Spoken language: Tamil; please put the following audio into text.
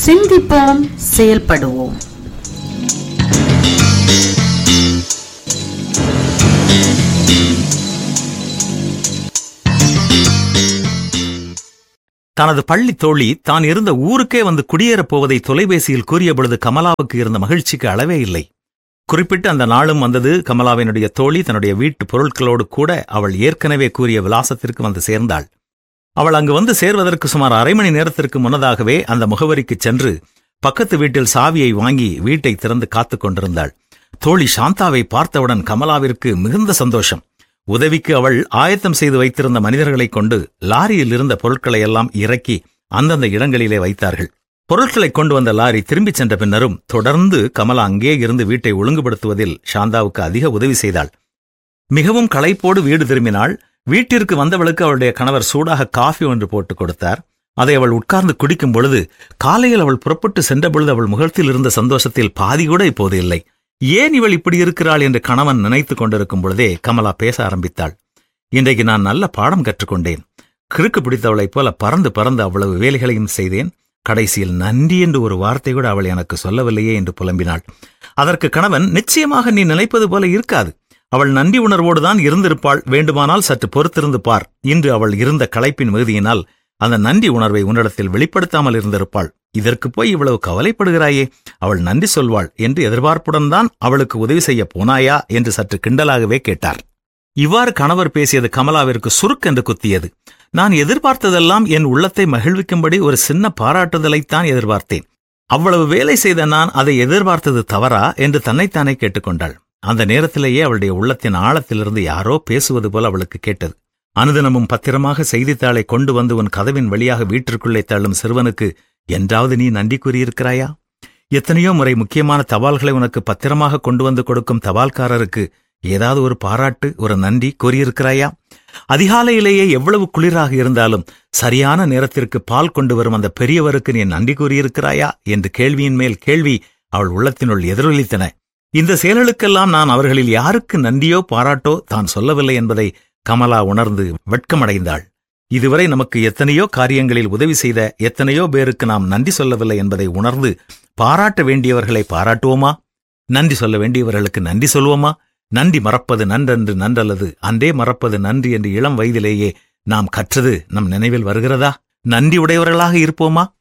சிந்திப்போம் செயல்படுவோம் தனது பள்ளி தோழி தான் இருந்த ஊருக்கே வந்து குடியேறப் போவதை தொலைபேசியில் கூறிய பொழுது கமலாவுக்கு இருந்த மகிழ்ச்சிக்கு அளவே இல்லை குறிப்பிட்டு அந்த நாளும் வந்தது கமலாவினுடைய தோழி தன்னுடைய வீட்டு பொருட்களோடு கூட அவள் ஏற்கனவே கூறிய விலாசத்திற்கு வந்து சேர்ந்தாள் அவள் அங்கு வந்து சேர்வதற்கு சுமார் அரை மணி நேரத்திற்கு முன்னதாகவே அந்த முகவரிக்கு சென்று பக்கத்து வீட்டில் சாவியை வாங்கி வீட்டை திறந்து காத்துக் கொண்டிருந்தாள் தோழி சாந்தாவை பார்த்தவுடன் கமலாவிற்கு மிகுந்த சந்தோஷம் உதவிக்கு அவள் ஆயத்தம் செய்து வைத்திருந்த மனிதர்களைக் கொண்டு லாரியில் இருந்த பொருட்களை எல்லாம் இறக்கி அந்தந்த இடங்களிலே வைத்தார்கள் பொருட்களை கொண்டு வந்த லாரி திரும்பிச் சென்ற பின்னரும் தொடர்ந்து கமலா அங்கே இருந்து வீட்டை ஒழுங்குபடுத்துவதில் சாந்தாவுக்கு அதிக உதவி செய்தாள் மிகவும் களைப்போடு வீடு திரும்பினாள் வீட்டிற்கு வந்தவளுக்கு அவளுடைய கணவர் சூடாக காஃபி ஒன்று போட்டுக் கொடுத்தார் அதை அவள் உட்கார்ந்து குடிக்கும் பொழுது காலையில் அவள் புறப்பட்டு சென்ற பொழுது அவள் முகத்தில் இருந்த சந்தோஷத்தில் பாதி கூட இப்போது இல்லை ஏன் இவள் இப்படி இருக்கிறாள் என்று கணவன் நினைத்துக் கொண்டிருக்கும் பொழுதே கமலா பேச ஆரம்பித்தாள் இன்றைக்கு நான் நல்ல பாடம் கற்றுக்கொண்டேன் கிறுக்கு பிடித்தவளைப் போல பறந்து பறந்து அவ்வளவு வேலைகளையும் செய்தேன் கடைசியில் நன்றி என்று ஒரு வார்த்தை கூட அவள் எனக்கு சொல்லவில்லையே என்று புலம்பினாள் அதற்கு கணவன் நிச்சயமாக நீ நினைப்பது போல இருக்காது அவள் நன்றி உணர்வோடு தான் இருந்திருப்பாள் வேண்டுமானால் சற்று பொறுத்திருந்து பார் இன்று அவள் இருந்த களைப்பின் மிகுதியினால் அந்த நன்றி உணர்வை உன்னிடத்தில் வெளிப்படுத்தாமல் இருந்திருப்பாள் இதற்கு போய் இவ்வளவு கவலைப்படுகிறாயே அவள் நன்றி சொல்வாள் என்று எதிர்பார்ப்புடன் தான் அவளுக்கு உதவி செய்ய போனாயா என்று சற்று கிண்டலாகவே கேட்டார் இவ்வாறு கணவர் பேசியது கமலாவிற்கு சுருக்கென்று குத்தியது நான் எதிர்பார்த்ததெல்லாம் என் உள்ளத்தை மகிழ்விக்கும்படி ஒரு சின்ன பாராட்டுதலைத்தான் எதிர்பார்த்தேன் அவ்வளவு வேலை செய்த நான் அதை எதிர்பார்த்தது தவறா என்று தன்னைத்தானே கேட்டுக்கொண்டாள் அந்த நேரத்திலேயே அவளுடைய உள்ளத்தின் ஆழத்திலிருந்து யாரோ பேசுவது போல அவளுக்கு கேட்டது அனுதினமும் பத்திரமாக செய்தித்தாளை கொண்டு வந்து உன் கதவின் வழியாக வீட்டிற்குள்ளே தள்ளும் சிறுவனுக்கு என்றாவது நீ நன்றி கூறியிருக்கிறாயா எத்தனையோ முறை முக்கியமான தபால்களை உனக்கு பத்திரமாக கொண்டு வந்து கொடுக்கும் தபால்காரருக்கு ஏதாவது ஒரு பாராட்டு ஒரு நன்றி கூறியிருக்கிறாயா அதிகாலையிலேயே எவ்வளவு குளிராக இருந்தாலும் சரியான நேரத்திற்கு பால் கொண்டு வரும் அந்த பெரியவருக்கு நீ நன்றி கூறியிருக்கிறாயா என்று கேள்வியின் மேல் கேள்வி அவள் உள்ளத்தினுள் எதிரொலித்தன இந்த செயல்களுக்கெல்லாம் நான் அவர்களில் யாருக்கு நன்றியோ பாராட்டோ தான் சொல்லவில்லை என்பதை கமலா உணர்ந்து வெட்கமடைந்தாள் இதுவரை நமக்கு எத்தனையோ காரியங்களில் உதவி செய்த எத்தனையோ பேருக்கு நாம் நன்றி சொல்லவில்லை என்பதை உணர்ந்து பாராட்ட வேண்டியவர்களை பாராட்டுவோமா நன்றி சொல்ல வேண்டியவர்களுக்கு நன்றி சொல்வோமா நன்றி மறப்பது நன்றென்று நன்றல்லது அன்றே மறப்பது நன்றி என்று இளம் வயதிலேயே நாம் கற்றது நம் நினைவில் வருகிறதா நன்றி உடையவர்களாக இருப்போமா